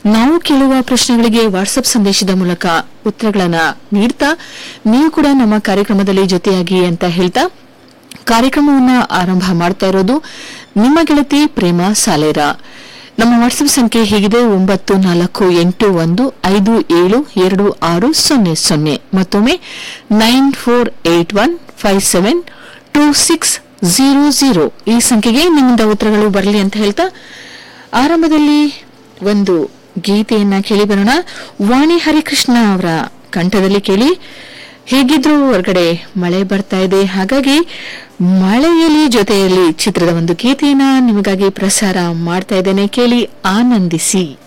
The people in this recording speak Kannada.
ನಾವು ಕೇಳುವ ಪ್ರಶ್ನೆಗಳಿಗೆ ವಾಟ್ಸ್ಆಪ್ ಸಂದೇಶದ ಮೂಲಕ ಉತ್ತರಗಳನ್ನ ನೀಡ್ತಾ ನೀವು ಕೂಡ ನಮ್ಮ ಕಾರ್ಯಕ್ರಮದಲ್ಲಿ ಜೊತೆಯಾಗಿ ಅಂತ ಹೇಳ್ತಾ ಕಾರ್ಯಕ್ರಮವನ್ನ ಆರಂಭ ಮಾಡ್ತಾ ಇರೋದು ನಿಮ್ಮ ಗೆಳತಿ ಪ್ರೇಮ ಸಾಲೇರ ನಮ್ಮ ವಾಟ್ಸ್ಆಪ್ ಸಂಖ್ಯೆ ಹೀಗಿದೆ ಒಂಬತ್ತು ನಾಲ್ಕು ಎಂಟು ಒಂದು ಐದು ಏಳು ಎರಡು ಆರು ಸೊನ್ನೆ ಸೊನ್ನೆ ಮತ್ತೊಮ್ಮೆ nine four eight one five seven two six zero zero ಈ ಸಂಖ್ಯೆಗೆ ನಿಮ್ಮಿಂದ ಉತ್ತರಗಳು ಬರಲಿ ಅಂತ ಹೇಳ್ತಾ ಆರಂಭದಲ್ಲಿ ಒಂದು ಗೀತೆಯನ್ನ ಕೇಳಿ ಬರೋಣ ವಾಣಿ ಹರಿಕೃಷ್ಣ ಅವರ ಕಂಠದಲ್ಲಿ ಕೇಳಿ ಹೇಗಿದ್ರು ಹೊರಗಡೆ ಮಳೆ ಬರ್ತಾ ಇದೆ ಹಾಗಾಗಿ ಮಳೆಯಲ್ಲಿ ಜೊತೆಯಲ್ಲಿ ಚಿತ್ರದ ಒಂದು ಗೀತೆಯನ್ನ ನಿಮಗಾಗಿ ಪ್ರಸಾರ ಮಾಡ್ತಾ ಇದ್ದೇನೆ ಕೇಳಿ ಆನಂದಿಸಿ